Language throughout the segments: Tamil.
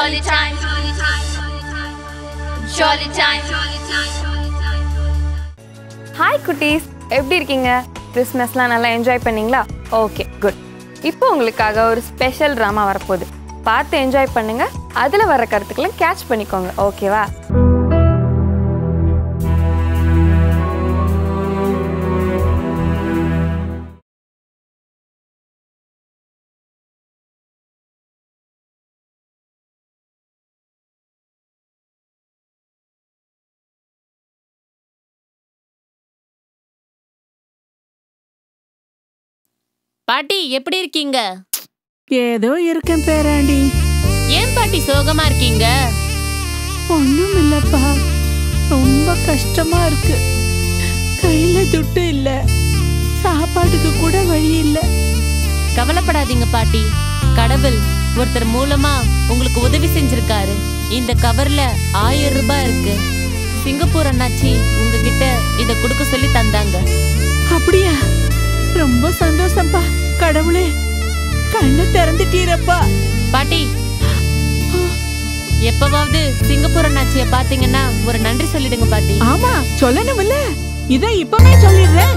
Jolly time. Jolly time. Hi குட்டீஸ் எப்படி இருக்கீங்க கிறிஸ்மஸ்லாம் நல்லா என்ஜாய் பண்ணீங்களா ஓகே குட் இப்போ உங்களுக்காக ஒரு ஸ்பெஷல் ட்ராமா வரப்போகுது பார்த்து என்ஜாய் பண்ணுங்க அதில் வர கருத்துக்களை கேட்ச் பண்ணிக்கோங்க ஓகேவா பாட்டி எப்படி இருக்கீங்க ஏதோ இருக்கேன் பேராண்டி ஏன் பாட்டி சோகமா இருக்கீங்க ஒண்ணும் இல்லப்பா ரொம்ப கஷ்டமா இருக்கு கையில துட்டு இல்ல சாப்பாட்டுக்கு கூட வழி இல்ல கவலைப்படாதீங்க பாட்டி கடவுள் ஒருத்தர் மூலமா உங்களுக்கு உதவி செஞ்சிருக்காரு இந்த கவர்ல ஆயிரம் ரூபாய் இருக்கு சிங்கப்பூர் அண்ணாச்சி உங்ககிட்ட இத கொடுக்க சொல்லி தந்தாங்க அப்படியா ரொம்ப சந்தோஷம்ப்பா கடவுளே கண்ணு திறந்துட்டீரப்பா பாட்டி எப்பவாவது சிங்கப்பூர் அண்ணாச்சிய பாத்தீங்கன்னா ஒரு நன்றி சொல்லிடுங்க பாட்டி ஆமா சொல்லணும்ல இத இப்பவே சொல்லிடுறேன்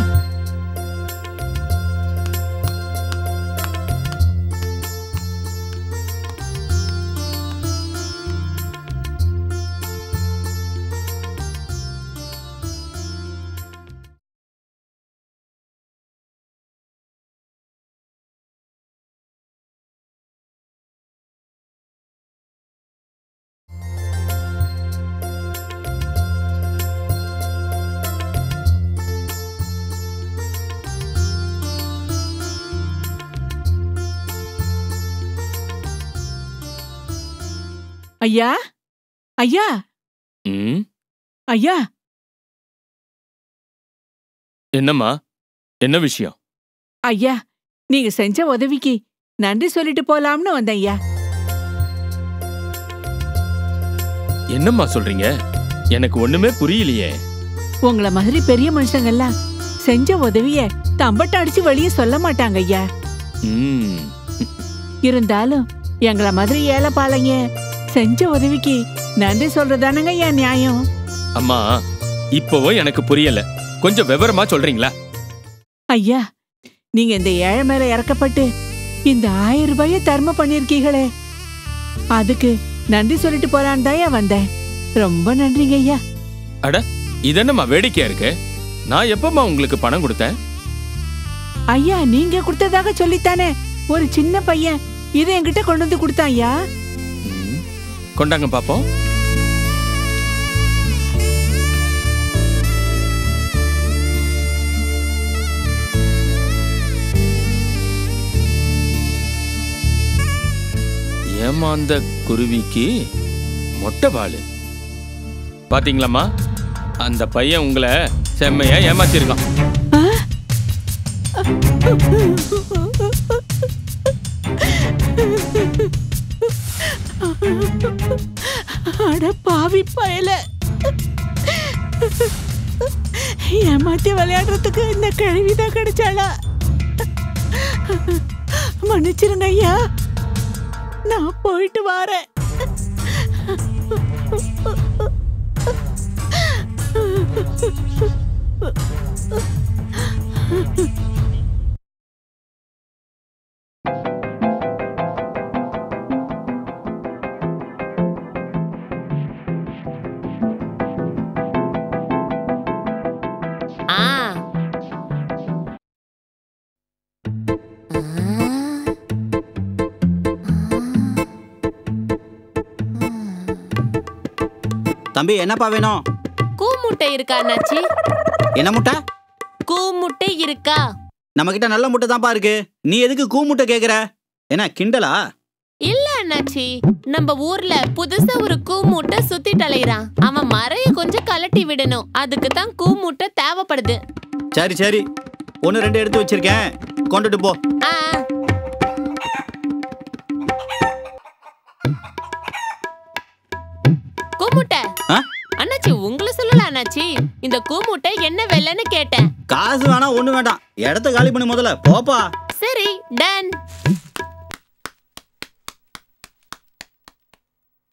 ஐயா ஐயா ம் ஐயா என்னம்மா என்ன விஷயம் ஐயா நீங்க செஞ்ச உதவிக்கு நன்றி சொல்லிட்டு போலாம்னு வந்தேன் ஐயா என்னம்மா சொல்றீங்க எனக்கு ஒண்ணுமே புரியலையே உங்கள மாதிரி பெரிய மனுஷங்கெல்லாம் செஞ்ச உதவிய தம்பட்ட அடிச்சு வெளியே சொல்ல மாட்டாங்க ஐயா ம் இருந்தாலும் எங்கள மாதிரி ஏழை பாளைங்க செஞ்ச உதவிக்கு நன்றி சொல்றதானங்க ஐயா நியாயம் அம்மா இப்போவும் எனக்கு புரியல கொஞ்சம் விவரமா சொல்றீங்களா ஐயா நீங்க இந்த ஏழை மேல இறக்கப்பட்டு இந்த ஆயிரம் ரூபாய தர்மம் பண்ணிருக்கீங்களே அதுக்கு நன்றி சொல்லிட்டு போலான்னு தான் வந்தேன் ரொம்ப நன்றிங்க ஐயா அட இது என்னம்மா வேடிக்கையா இருக்கு நான் எப்பம்மா உங்களுக்கு பணம் கொடுத்தேன் ஐயா நீங்க கொடுத்ததாக சொல்லித்தானே ஒரு சின்ன பையன் இதை என்கிட்ட கொண்டு வந்து கொடுத்தான் ஐயா ம், கொண்டாங்க பாப்போம் ஏமாந்த குருவிக்கு மொட்டை பாலு பாத்தீங்களாம்மா அந்த பையன் உங்களை செம்மையா ஏமாத்திருக்கான் அட பாவி பயல ஏமாத்தி விளையாடுறதுக்கு இந்த கழுவிதான் கிடைச்சாளா மன்னிச்சிருங்க ஐயா நான் போயிட்டு வரேன் ஆ தம்பி என்னப்பா வேணும் கூ முட்டை இருக்கா அண்ணாச்சி என்ன முட்டை கூ முட்டை இருக்கா நம்ம கிட்ட நல்ல முட்டை தான்ப்பா இருக்கு நீ எதுக்கு கூ முட்டை கேக்குற என்ன கிண்டலா இல்ல அண்ணாச்சி நம்ம ஊர்ல புதுசா ஒரு கூ மூட்டை சுத்திட்டு அலையறான் அவன் மறைய கொஞ்சம் கலட்டி விடணும் அதுக்கு தான் கூ மூட்டை தேவைப்படுது சரி சரி ஒன்று ரெண்டு எடுத்து வச்சிருக்கேன் கொண்டுட்டு போ ஆ கூமுட்டை ஆ? அண்ணாச்சி உங்களை சொல்லல அண்ணாச்சி இந்த கூமுட்டை என்ன விலைன்னு கேட்டேன் காசு வேணாம் ஒண்ணு வேண்டாம் இடத்த காலி பண்ணி முதல்ல போப்பா சரி டன்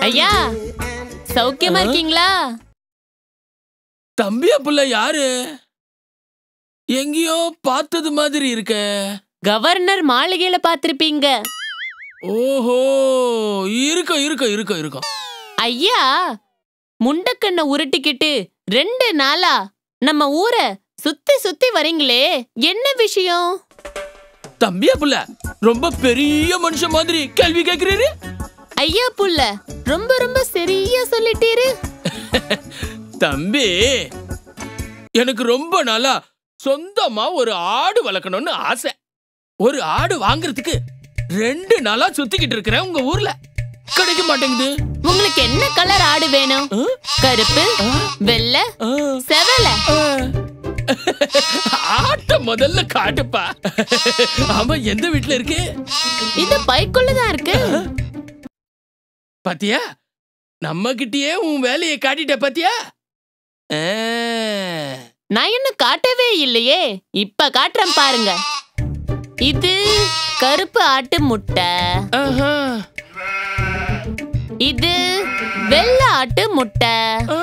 ஐயா சௌக்கியமா இருக்கீங்களா தம்பியா புள்ள யாரு எங்கேயோ பார்த்தது மாதிரி இருக்க கவர்னர் மாளிகையில பாத்திருப்பீங்க ஓஹோ இருக்க இருக்க இருக்க இருக்கும் ஐயா முண்டக்கண்ணை உருட்டிக்கிட்டு ரெண்டு நாளா நம்ம ஊரை சுத்தி சுத்தி வரீங்களே என்ன விஷயம் தம்பியா புள்ள ரொம்ப பெரிய மனுஷன் மாதிரி கேள்வி கேக்குறீரு ஐயா புள்ள ரொம்ப ரொம்ப சரியா சொல்லிட்டீரு தம்பி எனக்கு ரொம்ப நாளா சொந்தமா ஒரு ஆடு வளர்க்கணும்னு ஆசை ஒரு ஆடு வாங்குறதுக்கு ரெண்டு நாளா சுத்திக்கிட்டு இருக்கிறேன் உங்க ஊர்ல கிடைக்க மாட்டேங்குது உங்களுக்கு என்ன கலர் ஆடு வேணும் ஆ? கருப்பு ஆ? வெள்ளை ஆ. செவல ஆட்ட முதல்ல காட்டுப்பா ஆமா எந்த வீட்ல இருக்கு இது பைக்குள்ளதான் இருக்கு பாத்தியா நம்ம கிட்டயே உன் வேலையை காட்டிட்ட பாத்தியா ஆ. நான் இன்னும் காட்டவே இல்லையே இப்ப காட்டுறேன் பாருங்க இது கருப்பு ஆட்டு முட்டை ஆஹா. இது வெள்ளை ஆட்டு முட்டை ஆ.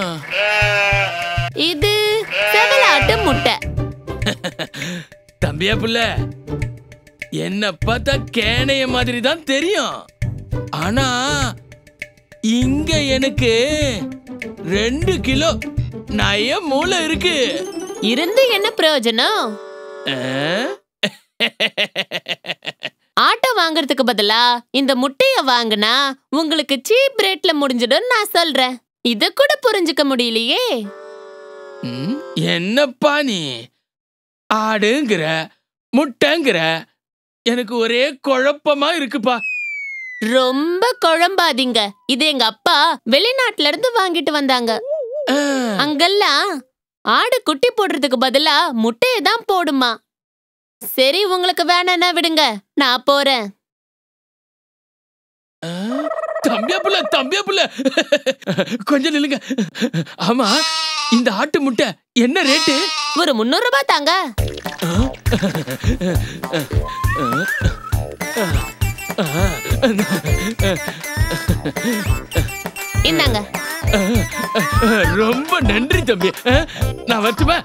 இது செவல ஆட்டு முட்டை தம்பியா புள்ள என்ன பார்த்தா கேனைய மாதிரி தான் தெரியும் ஆனா இங்க எனக்கு ரெண்டு கிலோ நய மூளை இருக்கு இருந்து என்ன பிரயோஜனம் ஆ? ஆட்டை வாங்குறதுக்கு பதிலா இந்த முட்டைய வாங்குனா உங்களுக்கு சீப் ரேட்ல முடிஞ்சிடும் நான் சொல்றேன் இத கூட புரிஞ்சுக்க முடியலையே ம், என்னப்பா நீ ஆடுங்கிற முட்டைங்கிற எனக்கு ஒரே குழப்பமா இருக்குப்பா ரொம்ப குழம்பாதீங்க இது எங்க அப்பா வெளிநாட்டுல இருந்து வாங்கிட்டு வந்தாங்க ஆ. அங்கெல்லாம் ஆடு குட்டி போடுறதுக்கு பதிலா முட்டையை தான் போடுமா சரி உங்களுக்கு வேணாம்னா விடுங்க நான் போறேன் ஆ, தம்பியா புள்ள தம்பியா புள்ள கொஞ்சம் நில்லுங்க ஆமா இந்த ஆட்டு முட்டை என்ன ரேட்டு ஒரு முந்நூறு ரூபாய் தாங்க இந்தாங்க ரொம்ப நன்றி தம்பி ஆ, நான் வரட்டுமா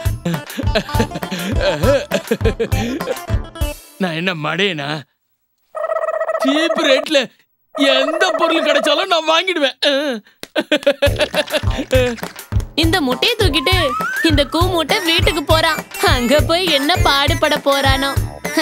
நான் என்ன மடையனா சீப் ரேட்ல எந்த பொருள் கிடைச்சாலும் நான் வாங்கிடுவேன் ஆ. இந்த முட்டையை தூக்கிட்டு இந்த கூ மூட்டை வீட்டுக்கு போறான் அங்க போய் என்ன பாடுபட போறானோ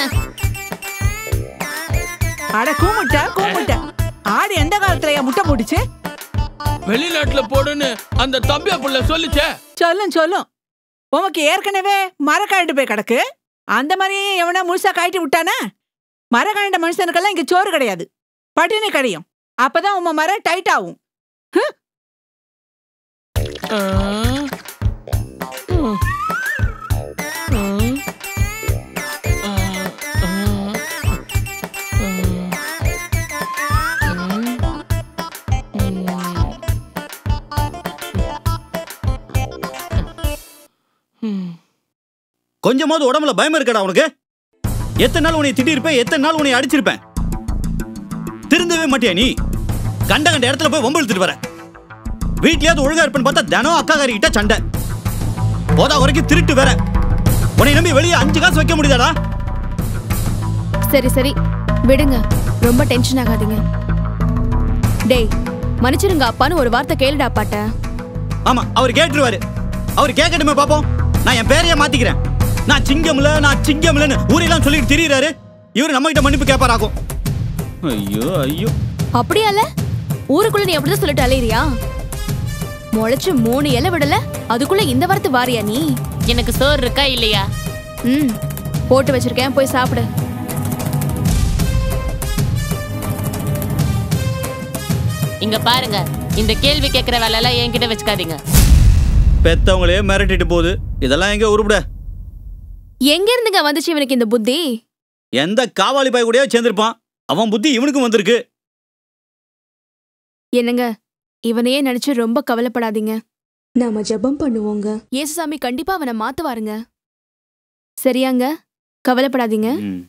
அட கூமுட்டை கூமுட்டை ஆடு எந்த காலத்துலயா முட்டை போட்டுச்சு வெளிநாட்டுல போடுன்னு அந்த தம்பியா புள்ள சொல்லிச்சே சொல்லும் சொல்லும் உமக்கு ஏற்கனவே மரக்காயிட்டு போய் கிடக்கு அந்த மாதிரியே எவனா முழுசா காய்ட்டி விட்டானா மரக்காயிட்ட மனுஷனுக்கெல்லாம் இங்க சோறு கிடையாது பட்டினி கடையும் அப்பதான் உம மரம் டைட் ஆகும் ஆ. ம். ம். ஆ. ஆ. ம். கொஞ்சமாவது உடம்புல பயம் இருக்கடா உனக்கு எத்தனை நாள் உன்னை திட்டிருப்பேன் எத்தனை நாள் உன்னை அடிச்சிருப்பேன் திருந்தவே மாட்டியா நீ கண்ட கண்ட இடத்துல போய் வம்பு இழுத்துட்டு வர வீட்லயாவது ஒழுங்கா இருப்பேன்னு பார்த்தா தினம் அக்கா கிட்ட சண்டை போதா வரைக்கும் திருட்டு வேற உன்னை நம்பி வெளியே அஞ்சு காசு வைக்க முடியாதா சரி சரி விடுங்க ரொம்ப டென்ஷன் ஆகாதீங்க டேய் மன்னிச்சிருங்க அப்பான்னு ஒரு வார்த்தை கேளுடா அப்பாட்ட ஆமா அவர் கேட்டுருவாரு அவர் கேட்கட்டுமே பாப்போம் நான் என் பேரையே மாத்திக்கிறேன் நான் சிங்கம்ல நான் சிங்கம்லன்னு ஊரெல்லாம் சொல்லிட்டு திரியிறாரு இவர் நம்ம கிட்ட மன்னிப்பு கேட்பாராக்கும் ஐயோ ஐயோ அப்படியால ஊருக்குள்ள நீ அப்படிதான் சொல்லிட்டு அலையிறியா முளைச்சு மூணு இலை விடல அதுக்குள்ள இந்த வாரத்து வாரியா நீ எனக்கு சோறு இருக்கா இல்லையா ம் போட்டு வச்சிருக்கேன் போய் சாப்பிடு இங்க பாருங்க இந்த கேள்வி கேட்கிற வேலை எல்லாம் என்கிட்ட வச்சுக்காதீங்க பெத்தவங்களே மிரட்டிட்டு போகுது இதெல்லாம் எங்க உருப்பிட எங்க இருந்துங்க வந்துச்சு இவனுக்கு இந்த புத்தி எந்த காவாலி பாய் கூடயோ சேர்ந்திருப்பான் அவன் புத்தி இவனுக்கும் வந்திருக்கு என்னங்க இவனையே நினைச்சு ரொம்ப கவலைப்படாதீங்க நாம ஜெபம் பண்ணுவோங்க இயேசுசாமி கண்டிப்பா அவனை மாத்துவாருங்க சரியாங்க கவலைப்படாதீங்க ம்.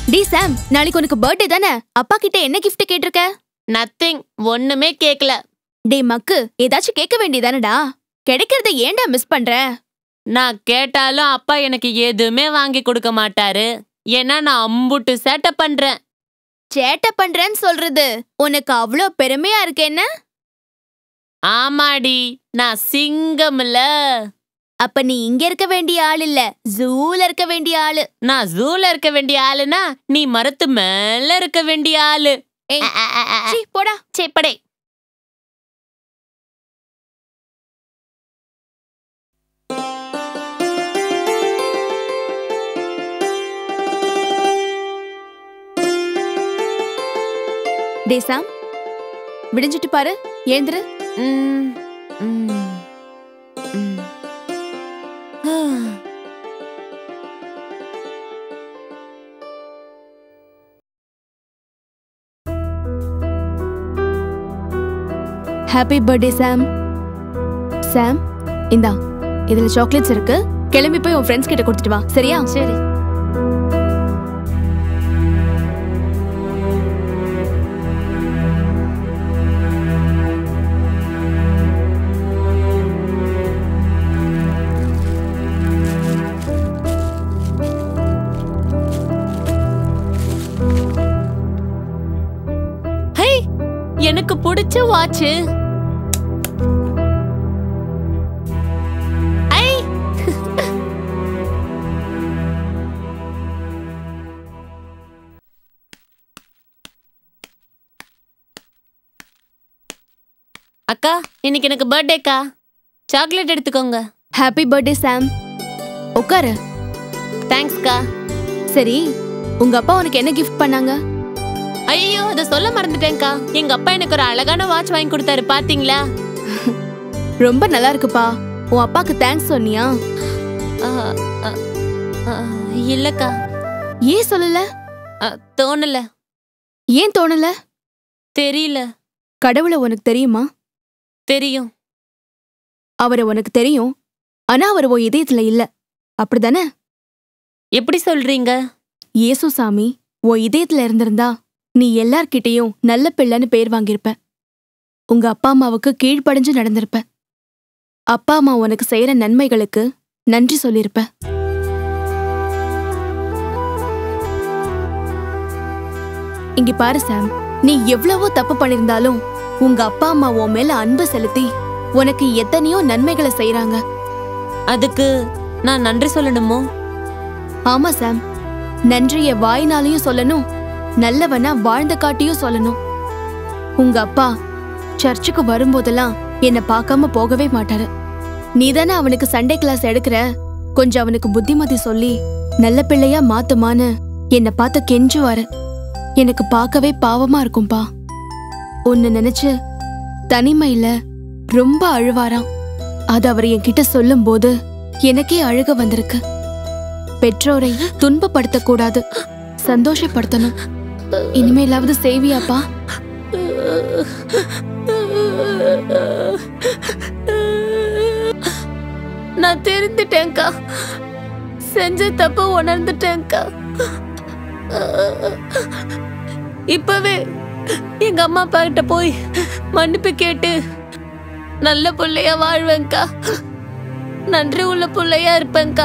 டி சாம் நாளைக்கு உனக்கு பர்த்டே தானே அப்பா கிட்ட என்ன gift கேட்டிருக்க நத்திங் ஒண்ணுமே கேக்கல டே மக்கு ஏதாச்சும் கேட்க வேண்டியதானடா கிடைக்கிறத ஏன்டா மிஸ் பண்ற நான் கேட்டாலும் அப்பா எனக்கு எதுவுமே வாங்கி கொடுக்க மாட்டாரு ஏன்னா நான் அம்புட்டு சேட்டை பண்றேன் சேட்டை பண்றேன்னு சொல்றது உனக்கு அவ்வளோ பெருமையா இருக்கு என்ன ஆமாடி நான் சிங்கம்ல அப்ப நீ இங்க இருக்க வேண்டிய ஆள் இல்ல ஜூல இருக்க வேண்டிய ஆளு நான் ஜூல இருக்க வேண்டிய ஆளுனா நீ மரத்து மேல இருக்க வேண்டிய ஆளு ஏய், சீ, போடா சேப்படே டே சாம் விடிஞ்சிட்டு பாரு ஏந்திரு ம், ம், ம். ஆ. ஹாப்பி பர்த்டே சாம் சாம் இந்தா இதுல சாக்லேட்ஸ் இருக்கு கிளம்பி போய் உன் ஃப்ரெண்ட்ஸ் கிட்ட கொடுத்துட்டு வா சரியா சரி ஹே எனக்கு பிடிச்ச வாட்ச் ஐ அக்கா இன்னைக்கு எனக்கு பர்த்டேக்கா சாக்லேட் எடுத்துக்கோங்க ஹாப்பி பர்த்டே சாம் உட்காரு தேங்க்ஸ்க்கா சரி உங்க அப்பா உனக்கு என்ன கிஃப்ட் பண்ணாங்க ஐயோ அதை சொல்ல மறந்துட்டேன்க்கா எங்க அப்பா எனக்கு ஒரு அழகான வாட்ச் வாங்கி கொடுத்தாரு பாத்தீங்களா ரொம்ப நல்லா இருக்குப்பா உன் அப்பாக்கு தேங்க்ஸ் சொன்னியா ஆ, ஆ, ஆ, இல்லக்கா ஏன் சொல்லல ஆ, தோணல ஏன் தோணல தெரியல கடவுளை உனக்கு தெரியுமா தெரியும் அவரை உனக்கு தெரியும் ஆனா அவர் உன் இதயத்துல இல்ல அப்படிதானே எப்படி சொல்றீங்க இயேசு சாமி உன் இதயத்துல இருந்திருந்தா நீ எல்லார்கிட்டயும் நல்ல பிள்ளைன்னு பேர் வாங்கியிருப்ப உங்க அப்பா அம்மாவுக்கு கீழ்ப்படிஞ்சு நடந்திருப்ப அப்பா அம்மா உனக்கு செய்யற நன்மைகளுக்கு நன்றி சொல்லியிருப்ப இங்க பாரு சாம் நீ எவ்வளவோ தப்பு பண்ணிருந்தாலும் உங்க அப்பா அம்மா உன் மேல அன்பு செலுத்தி உனக்கு எத்தனையோ நன்மைகளை செய்யறாங்க அதுக்கு நான் நன்றி சொல்லணுமோ ஆமா சாம் நன்றிய வாய்னாலையும் சொல்லணும் நல்லவனா வாழ்ந்த காட்டியும் சொல்லணும் உங்க அப்பா சர்ச்சுக்கு வரும்போதெல்லாம் என்ன பார்க்காம போகவே மாட்டாரு நீதானே அவனுக்கு சண்டே கிளாஸ் எடுக்கிற கொஞ்சம் அவனுக்கு புத்திமதி சொல்லி நல்ல பிள்ளையா மாத்துமான்னு என்னை பார்த்து கெஞ்சுவாரு எனக்கு பார்க்கவே பாவமா இருக்கும்பா உன்னை நினைச்சு தனிமையில ரொம்ப அழுவாராம் அது அவர் என்கிட்ட சொல்லும்போது எனக்கே அழுக வந்திருக்கு பெற்றோரை துன்பப்படுத்தக் கூடாது சந்தோஷப்படுத்தணும் இனிமேலாவது செய்வியாப்பா நான் தெரிந்துட்டேன்க்கா செஞ்ச தப்ப உணர்ந்துட்டேன்க்கா இப்பவே எங்க அம்மா அப்பா கிட்ட போய் மன்னிப்பு கேட்டு நல்ல புள்ளையா வாழ்வேன்க்கா நன்றி உள்ள புள்ளையா இருப்பேன்க்கா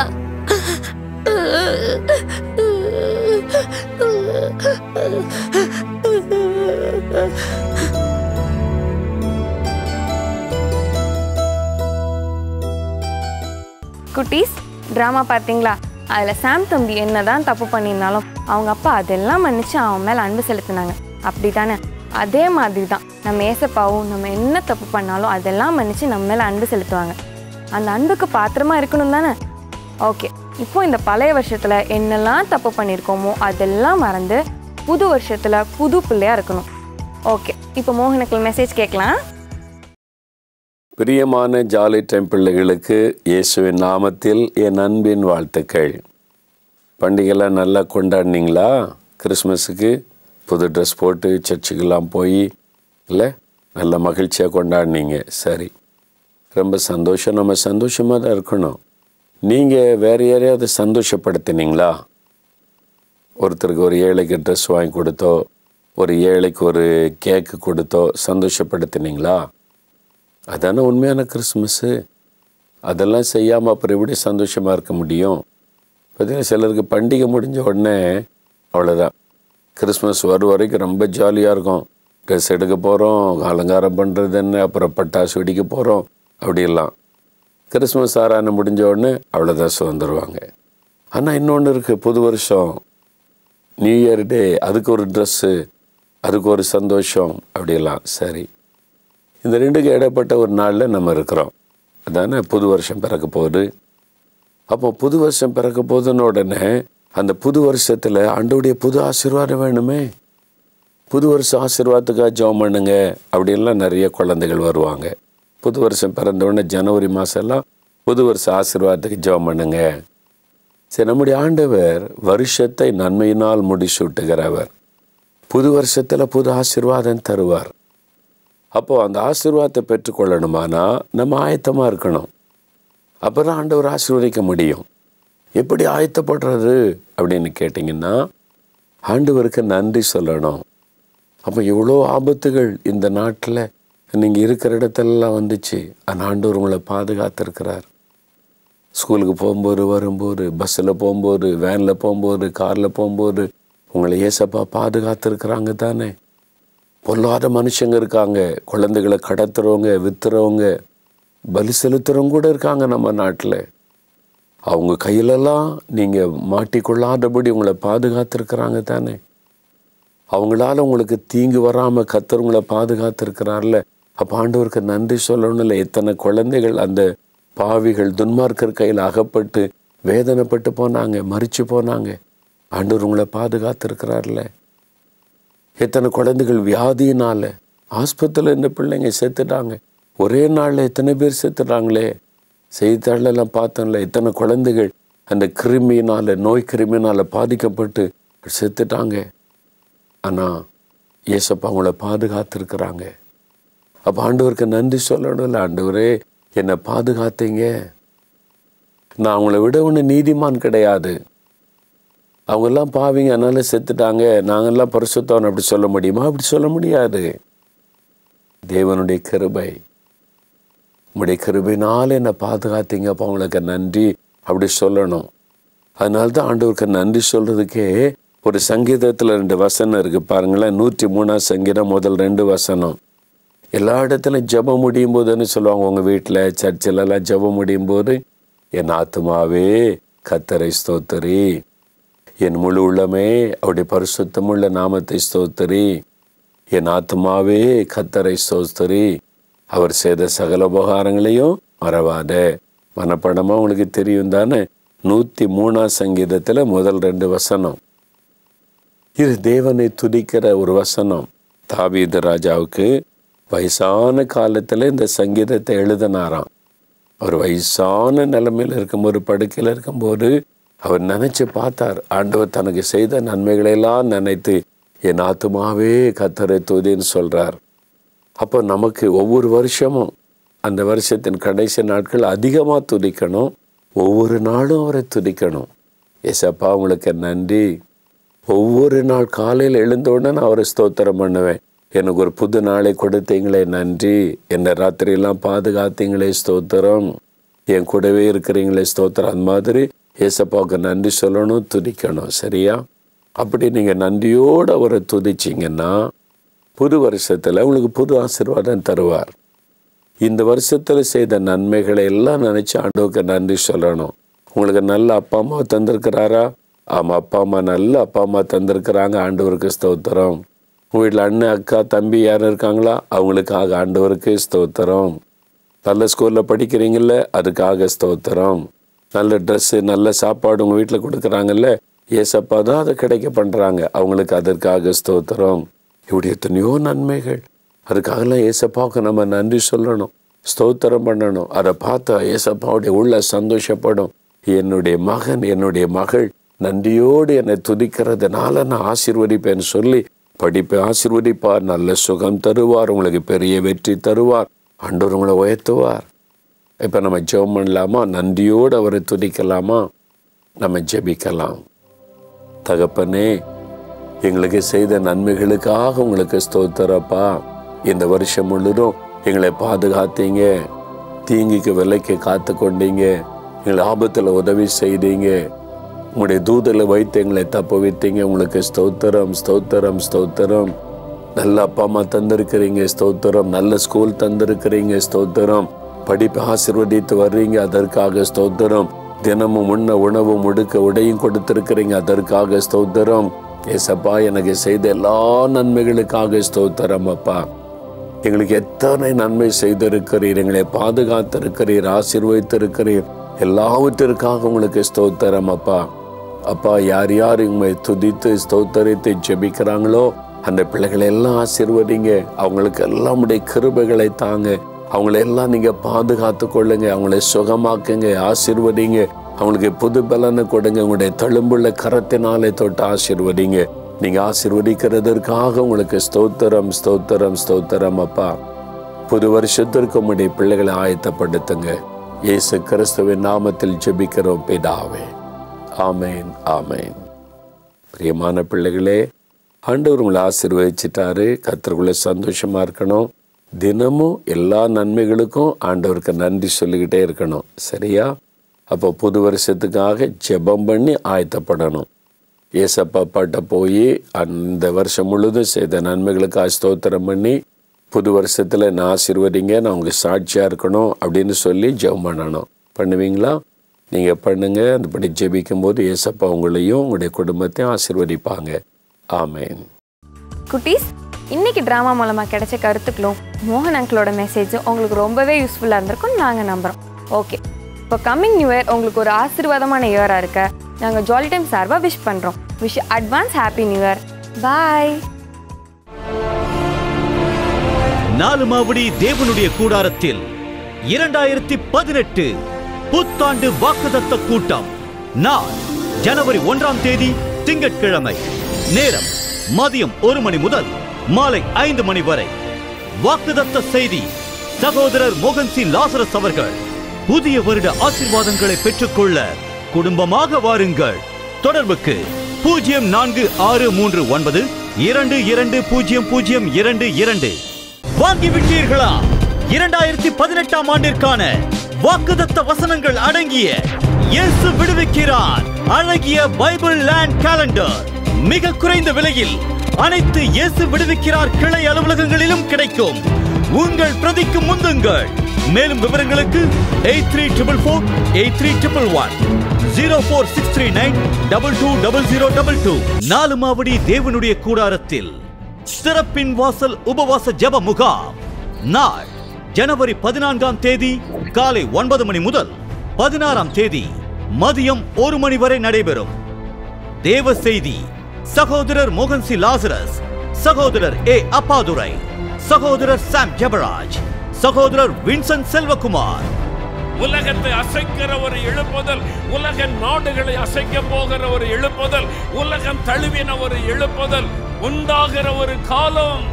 குட்டீஸ் ட்ராமா பார்த்தீங்களா அதில் சாம் தம்பி என்னதான் தப்பு பண்ணியிருந்தாலும் அவங்க அப்பா அதெல்லாம் மன்னிச்சு அவன் மேலே அன்பு செலுத்தினாங்க அப்படி தானே அதே மாதிரி தான் நம்ம ஏசப்பாவும் நம்ம என்ன தப்பு பண்ணாலும் அதெல்லாம் மன்னிச்சு நம்ம மேலே அன்பு செலுத்துவாங்க அந்த அன்புக்கு பாத்திரமா இருக்கணும் தானே ஓகே இப்போ இந்த பழைய வருஷத்தில் என்னெல்லாம் தப்பு பண்ணியிருக்கோமோ அதெல்லாம் மறந்து புது வருஷத்தில் புது பிள்ளையா இருக்கணும் ஓகே இப்போ மோகனுக்கு மெசேஜ் கேட்கலாம் பிரியமான ஜாலி டைம் பிள்ளைகளுக்கு இயேசுவின் நாமத்தில் என் அன்பின் வாழ்த்துக்கள் பண்டிகைலாம் நல்லா கொண்டாடினீங்களா கிறிஸ்மஸுக்கு புது ட்ரெஸ் போட்டு சர்ச்சுக்கெல்லாம் போய் இல்லை நல்ல மகிழ்ச்சியாக கொண்டாடினீங்க சரி ரொம்ப சந்தோஷம் நம்ம சந்தோஷமாக தான் இருக்கணும் நீங்கள் வேறு யாரையாவது சந்தோஷப்படுத்தினீங்களா ஒருத்தருக்கு ஒரு ஏழைக்கு ட்ரெஸ் வாங்கி கொடுத்தோ ஒரு ஏழைக்கு ஒரு கேக்கு கொடுத்தோ சந்தோஷப்படுத்தினீங்களா அதானே உண்மையான கிறிஸ்மஸ்ஸு அதெல்லாம் செய்யாமல் அப்புறம் எப்படி சந்தோஷமாக இருக்க முடியும் பார்த்தீங்கன்னா சிலருக்கு பண்டிகை முடிஞ்ச உடனே அவ்வளோதான் கிறிஸ்மஸ் வரும் வரைக்கும் ரொம்ப ஜாலியாக இருக்கும் ட்ரெஸ் எடுக்க போகிறோம் அலங்காரம் பண்ணுறது என்ன அப்புறம் பட்டாசு வெடிக்க போகிறோம் அப்படிலாம் கிறிஸ்மஸ் ஆரான முடிஞ்ச உடனே அவ்வளோதான் சுதந்துருவாங்க ஆனால் இன்னொன்று இருக்குது புது வருஷம் நியூ இயர் டே அதுக்கு ஒரு ட்ரெஸ்ஸு அதுக்கு ஒரு சந்தோஷம் அப்படிலாம் சரி இந்த ரெண்டுக்கு இடைப்பட்ட ஒரு நாளில் நம்ம இருக்கிறோம் அதானே புது வருஷம் பிறக்க போகுது அப்போ புது வருஷம் பிறக்க போகுதுன்னு உடனே அந்த புது வருஷத்தில் ஆண்டோடைய புது ஆசீர்வாதம் வேணுமே புது வருஷம் ஆசீர்வாதத்துக்காக ஜெபம் பண்ணுங்க அப்படின்லாம் நிறைய குழந்தைகள் வருவாங்க புது வருஷம் பிறந்த உடனே ஜனவரி மாதம்லாம் புது வருஷம் ஆசீர்வாதத்துக்கு ஜெபம் பண்ணுங்க சரி நம்முடைய ஆண்டவர் வருஷத்தை நன்மையினால் முடிசூட்டுகிறவர் புது வருஷத்தில் புது ஆசீர்வாதம் தருவார் அப்போ அந்த ஆசீர்வாதத்தை பெற்றுக்கொள்ளணுமானா நம்ம ஆயத்தமாக இருக்கணும் அப்போ தான் ஆண்டவர் ஆசீர்வதிக்க முடியும் எப்படி ஆயத்தப்படுறது அப்படின்னு கேட்டிங்கன்னா ஆண்டவருக்கு நன்றி சொல்லணும் அப்போ எவ்வளோ ஆபத்துகள் இந்த நாட்டில் நீங்கள் இருக்கிற இடத்துலலாம் வந்துச்சு அந்த ஆண்டவர் உங்களை பாதுகாத்திருக்கிறார் ஸ்கூலுக்கு போகும்போது வரும்போது பஸ்ஸில் போகும்போது வேனில் போகும்போது காரில் போகும்போது உங்களை ஏசப்பா பாதுகாத்திருக்கிறாங்க தானே பொல்லாத மனுஷங்க இருக்காங்க குழந்தைகளை கடத்துறவங்க வித்துறவங்க பலி செலுத்துறவங்க கூட இருக்காங்க நம்ம நாட்டில் அவங்க கையிலெல்லாம் நீங்கள் மாட்டிக்கொள்ளாதபடி உங்களை பாதுகாத்திருக்கிறாங்க தானே அவங்களால உங்களுக்கு தீங்கு வராமல் கத்துறவங்கள பாதுகாத்திருக்கிறார்ல அப்போ ஆண்டவருக்கு நன்றி சொல்லணும்ல எத்தனை குழந்தைகள் அந்த பாவிகள் துன்மார்க்கர் கையில் அகப்பட்டு வேதனைப்பட்டு போனாங்க மறிச்சு போனாங்க ஆண்டவர் உங்களை பாதுகாத்திருக்கிறார்ல எத்தனை குழந்தைகள் வியாதியினால ஆஸ்பத்திரியில் இந்த பிள்ளைங்க செத்துட்டாங்க ஒரே நாளில் எத்தனை பேர் செத்துட்டாங்களே செய்தித்தாளெல்லாம் பார்த்தோம்ல எத்தனை குழந்தைகள் அந்த கிருமியினால நோய் கிருமியினால பாதிக்கப்பட்டு செத்துட்டாங்க ஆனால் ஏசப்பா அவங்கள பாதுகாத்திருக்கிறாங்க அப்போ ஆண்டவருக்கு நன்றி சொல்லணும்ல ஆண்டவரே என்னை பாதுகாத்தீங்க நான் அவங்கள விட ஒன்று நீதிமான் கிடையாது அவங்கெல்லாம் பாவிங்க அதனால செத்துட்டாங்க நாங்கெல்லாம் பரிசுத்தவன் அப்படி சொல்ல முடியுமா அப்படி சொல்ல முடியாது தேவனுடைய கிருபை உங்களுடைய கிருபைனால என்னை பாதுகாத்தீங்க அப்போ அவங்களுக்கு நன்றி அப்படி சொல்லணும் அதனால தான் ஆண்டவருக்கு நன்றி சொல்றதுக்கே ஒரு சங்கீதத்தில் ரெண்டு வசனம் இருக்கு பாருங்களேன் நூற்றி மூணாம் சங்கீதம் முதல் ரெண்டு வசனம் எல்லா இடத்துலையும் ஜெபம் முடியும் போதுன்னு சொல்லுவாங்க உங்கள் வீட்டில் சர்ச்சிலெல்லாம் ஜெபம் முடியும் போது என் ஆத்துமாவே கத்தரை ஸ்தோத்தரி என் முழு உள்ளமே அவருடைய பரிசுத்தமுள்ள நாமத்தை ஸ்தோத்தரி என் ஆத்மாவே கத்தரை ஸ்தோஸ்தரி அவர் செய்த சகல உபகாரங்களையும் மறவாத மனப்படமாக உங்களுக்கு தெரியும் தானே நூற்றி மூணாம் சங்கீதத்தில் முதல் ரெண்டு வசனம் இது தேவனை துதிக்கிற ஒரு வசனம் தாவீது ராஜாவுக்கு வயசான காலத்தில் இந்த சங்கீதத்தை எழுதினாராம் அவர் வயசான நிலைமையில் இருக்கும்போது படுக்கையில் இருக்கும்போது அவர் நினைச்சு பார்த்தார் ஆண்டவர் தனக்கு செய்த நன்மைகளெல்லாம் நினைத்து என் ஆத்துமாவே கத்தரை துதின்னு சொல்றார் அப்போ நமக்கு ஒவ்வொரு வருஷமும் அந்த வருஷத்தின் கடைசி நாட்கள் அதிகமாக துதிக்கணும் ஒவ்வொரு நாளும் அவரை துதிக்கணும் ஏசப்பா உங்களுக்கு நன்றி ஒவ்வொரு நாள் காலையில் எழுந்தோடனே நான் அவரை ஸ்தோத்திரம் பண்ணுவேன் எனக்கு ஒரு புது நாளை கொடுத்தீங்களே நன்றி என்னை ராத்திரியெல்லாம் பாதுகாத்தீங்களே ஸ்தோத்திரம் என் கூடவே இருக்கிறீங்களே ஸ்தோத்திரம் அந்த மாதிரி ஏசப்பாவுக்கு நன்றி சொல்லணும் துதிக்கணும் சரியா அப்படி நீங்கள் நன்றியோடு அவரை துதிச்சிங்கன்னா புது வருஷத்தில் உங்களுக்கு புது ஆசீர்வாதம் தருவார் இந்த வருஷத்தில் செய்த நன்மைகளை எல்லாம் நினச்சி ஆண்டவருக்கு நன்றி சொல்லணும் உங்களுக்கு நல்ல அப்பா அம்மா தந்திருக்கிறாரா ஆமாம் அப்பா அம்மா நல்ல அப்பா அம்மா தந்திருக்கிறாங்க ஆண்டவருக்கு ஸ்தோத்திரம் உங்கள் வீட்டில் அண்ணன் அக்கா தம்பி யாரும் இருக்காங்களா அவங்களுக்காக ஆண்டவருக்கு ஸ்தோத்திரம் நல்ல ஸ்கூலில் படிக்கிறீங்கள அதுக்காக ஸ்தோத்திரம் நல்ல ட்ரெஸ்ஸு நல்ல சாப்பாடு உங்கள் வீட்டில் கொடுக்குறாங்கல்ல ஏசப்பா தான் அதை கிடைக்க பண்ணுறாங்க அவங்களுக்கு அதற்காக ஸ்தோத்திரம் இப்படி எத்தனையோ நன்மைகள் அதுக்காகலாம் ஏசப்பாவுக்கு நம்ம நன்றி சொல்லணும் ஸ்தோத்திரம் பண்ணணும் அதை பார்த்தா ஏசப்பாவுடைய உள்ள சந்தோஷப்படும் என்னுடைய மகன் என்னுடைய மகள் நன்றியோடு என்னை துதிக்கிறதுனால நான் ஆசீர்வதிப்பேன்னு சொல்லி படிப்பை ஆசீர்வதிப்பார் நல்ல சுகம் தருவார் உங்களுக்கு பெரிய வெற்றி தருவார் ஆண்டவர் உங்களை உயர்த்துவார் இப்போ நம்ம ஜெபம் பண்ணலாமா நன்றியோடு அவரை துதிக்கலாமா நம்ம ஜெபிக்கலாம் தகப்பனே எங்களுக்கு செய்த நன்மைகளுக்காக உங்களுக்கு ஸ்தோத்திரப்பா இந்த வருஷம் முழுதும் எங்களை பாதுகாத்தீங்க தீங்கிக்கு விலைக்கு காத்து கொண்டீங்க எங்களை ஆபத்தில் உதவி செய்தீங்க உங்களுடைய தூதலை வைத்து எங்களை தப்ப வைத்தீங்க உங்களுக்கு ஸ்தோத்திரம் ஸ்தோத்திரம் ஸ்தோத்திரம் நல்ல அப்பா அம்மா தந்திருக்கிறீங்க ஸ்தோத்திரம் நல்ல ஸ்கூல் தந்திருக்கிறீங்க ஸ்தோத்திரம் படிப்பு ஆசிர்வதித்து வர்றீங்க அதற்காக ஸ்தோத்திரம் தினமும் உண்ண உணவு முடுக்க உடையும் கொடுத்திருக்கிறீங்க அதற்காக ஸ்தோத்திரம் ஏசப்பா எனக்கு செய்த எல்லா நன்மைகளுக்காக ஸ்தோத்திரம் அப்பா எங்களுக்கு எத்தனை நன்மை செய்திருக்கிறீர் எங்களை பாதுகாத்திருக்கிறீர் ஆசீர்வதித்திருக்கிறீர் எல்லாவற்றிற்காக உங்களுக்கு ஸ்தோத்திரம் அப்பா அப்பா யார் யார் உண்மை துதித்து ஸ்தோத்தரித்து ஜெபிக்கிறாங்களோ அந்த பிள்ளைகளை எல்லாம் ஆசீர்வதிங்க அவங்களுக்கு எல்லாம் உடைய கிருபைகளை தாங்க அவங்கள எல்லாம் நீங்க பாதுகாத்து கொள்ளுங்க அவங்கள சுகமாக்குங்க ஆசீர்வதிங்க அவங்களுக்கு புது பலனை கொடுங்க உங்களுடைய தழும்புள்ள கரத்தினாலே தொட்டு ஆசீர்வதிங்க நீங்க ஆசீர்வதிக்கிறதற்காக உங்களுக்கு ஸ்தோத்திரம் ஸ்தோத்திரம் ஸ்தோத்திரம் அப்பா புது வருஷத்திற்கு உங்களுடைய பிள்ளைகளை ஆயத்தப்படுத்துங்க இயேசு கிறிஸ்துவின் நாமத்தில் ஜெபிக்கிறோம் பிதாவே ஆமேன் ஆமேன் பிரியமான பிள்ளைகளே ஆண்டவர் உங்களை ஆசீர்வதிச்சிட்டாரு கத்தருக்குள்ள சந்தோஷமா இருக்கணும் தினமும் எல்லா நன்மைகளுக்கும் ஆண்டவருக்கு நன்றி சொல்லிக்கிட்டே இருக்கணும் சரியா அப்போ புது வருஷத்துக்காக ஜெபம் பண்ணி ஆயத்தப்படணும் ஏசப்பா பாட்ட போய் அந்த வருஷம் முழுதும் செய்த நன்மைகளுக்கு ஸ்தோத்திரம் பண்ணி புது வருஷத்தில் நான் ஆசீர்வதிங்க நான் உங்களுக்கு சாட்சியாக இருக்கணும் அப்படின்னு சொல்லி ஜெபம் பண்ணணும் பண்ணுவீங்களா நீங்கள் பண்ணுங்க அதுபடி ஜெபிக்கும் போது ஏசப்பா உங்களையும் உங்களுடைய குடும்பத்தையும் ஆசீர்வதிப்பாங்க ஆமேன் குட்டீஸ் இன்னைக்கு ட்ராமா மூலமாக கிடைச்ச கருத்துக்களும் மோகன் அங்கிளோட மெசேஜும் உங்களுக்கு ரொம்பவே யூஸ்ஃபுல்லாக இருந்திருக்கும் நாங்கள் நம்புகிறோம் ஓகே இப்போ கம்மிங் நியூ இயர் உங்களுக்கு ஒரு ஆசீர்வாதமான இயராக இருக்க நாங்கள் ஜாலி டைம் சார்பாக விஷ் பண்ணுறோம் wish advance happy new year bye Nalumavadi தேவனுடைய கூடாரத்தில் இரண்டாயிரத்தி பதினெட்டு புத்தாண்டு வாக்குதத்த கூட்டம் நாள் ஜனவரி ஒன்றாம் தேதி திங்கட்கிழமை நேரம் மதியம் ஒரு மணி முதல் மாலை ஐந்து மணி வரை வாக்குதத்த செய்தி சகோதரர் மோகன் சி லாசரஸ் அவர்கள் புதிய வருட ஆசீர்வாதங்களை பெற்றுக்கொள்ள குடும்பமாக வாருங்கள் தொடர்புக்கு பூஜ்ஜியம் நான்கு ஆறு மூன்று ஒன்பது இரண்டு இரண்டு பூஜ்ஜியம் பூஜ்ஜியம் இரண்டு இரண்டு வாங்கி விட்டீர்களா இரண்டாயிரத்தி பதினெட்டாம் ஆண்டிற்கான வாக்குதத்த வசனங்கள் அடங்கிய இயேசு விடுவிக்கிறார் அழகிய பைபிள் லேண்ட் கேலண்டர் மிக குறைந்த விலையில் அனைத்து இயேசு விடுவிக்கிறார் கிளை அலுவலகங்களிலும் கிடைக்கும் உங்கள் பிரதிக்கு முந்துங்கள் மேலும் விவரங்களுக்கு eight three triple four eight three triple one zero four six three nine double two double zero double two Nalumavadi தேவனுடைய கூடாரத்தில் சிறப்பின் வாசல் உபவாச ஜெப முகாம் நாள் ஜனவரி பதினான்காம் தேதி காலை ஒன்பது மணி முதல் பதினாறாம் தேதி மதியம் ஒரு மணி வரை நடைபெறும் தேவ செய்தி சகோதரர் மோகன் சி லாசரஸ் சகோதரர் ஏ அப்பாதுரை சகோதரர் சாம் ஜெபராஜ் சகோதரர் வின்சென்ட் செல்வகுமார் உலகத்தை அசைக்கிற ஒரு எழுப்புதல் உலக நாடுகளை அசைக்க போகிற ஒரு எழுப்புதல் உலகம் தழுவின ஒரு எழுப்புதல் உண்டாகிற ஒரு காலம்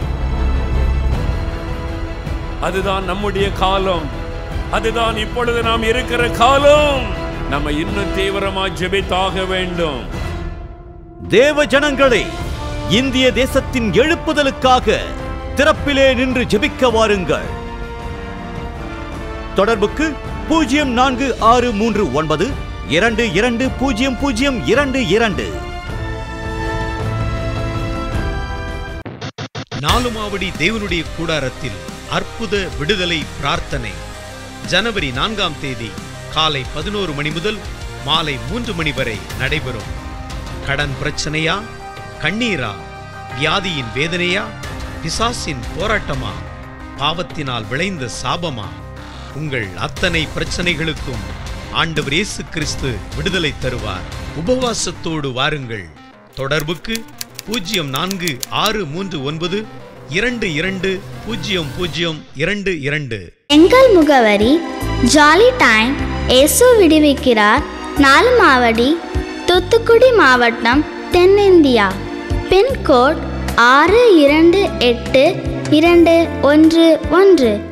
அதுதான் நம்முடைய காலம் அதுதான் இப்பொழுது நாம் இருக்கிற காலம் நம்ம இன்னும் தீவிரமா ஜெபித்தாக வேண்டும் தேவ ஜனங்களே இந்திய தேசத்தின் எழுப்புதலுக்காக திறப்பிலே நின்று ஜெபிக்க வாருங்கள் தொடர்புக்கு பூஜ்ஜியம் நான்கு ஆறு மூன்று ஒன்பது இரண்டு இரண்டு பூஜ்ஜியம் பூஜ்ஜியம் இரண்டு இரண்டு நாலுமாவடி தேவனுடைய கூடாரத்தில் அற்புத விடுதலை பிரார்த்தனை ஜனவரி நான்காம் தேதி காலை பதினோரு மணி முதல் மாலை மூன்று மணி வரை நடைபெறும் கடன் பிரச்சனையா கண்ணீரா வியாதியின் வேதனையா பிசாசின் போராட்டமா பாவத்தினால் விளைந்த சாபமா உங்கள் அத்தனை பிரச்சனைகளுக்கும் ஆண்டவர் இயேசு கிறிஸ்து விடுதலை தருவார் உபவாசத்தோடு வாருங்கள் தொடர்புக்கு பூஜ்ஜியம் நான்கு ஆறு மூன்று ஒன்பது இரண்டு இரண்டு பூஜ்ஜியம் பூஜ்ஜியம் இரண்டு இரண்டு எங்கள் முகவரி ஜாலி டைம் இயேசு விடுவிக்கிறார் நாலு மாவடி தூத்துக்குடி மாவட்டம் தென்னிந்தியா பின்கோட் ஆறு இரண்டு எட்டு இரண்டு ஒன்று ஒன்று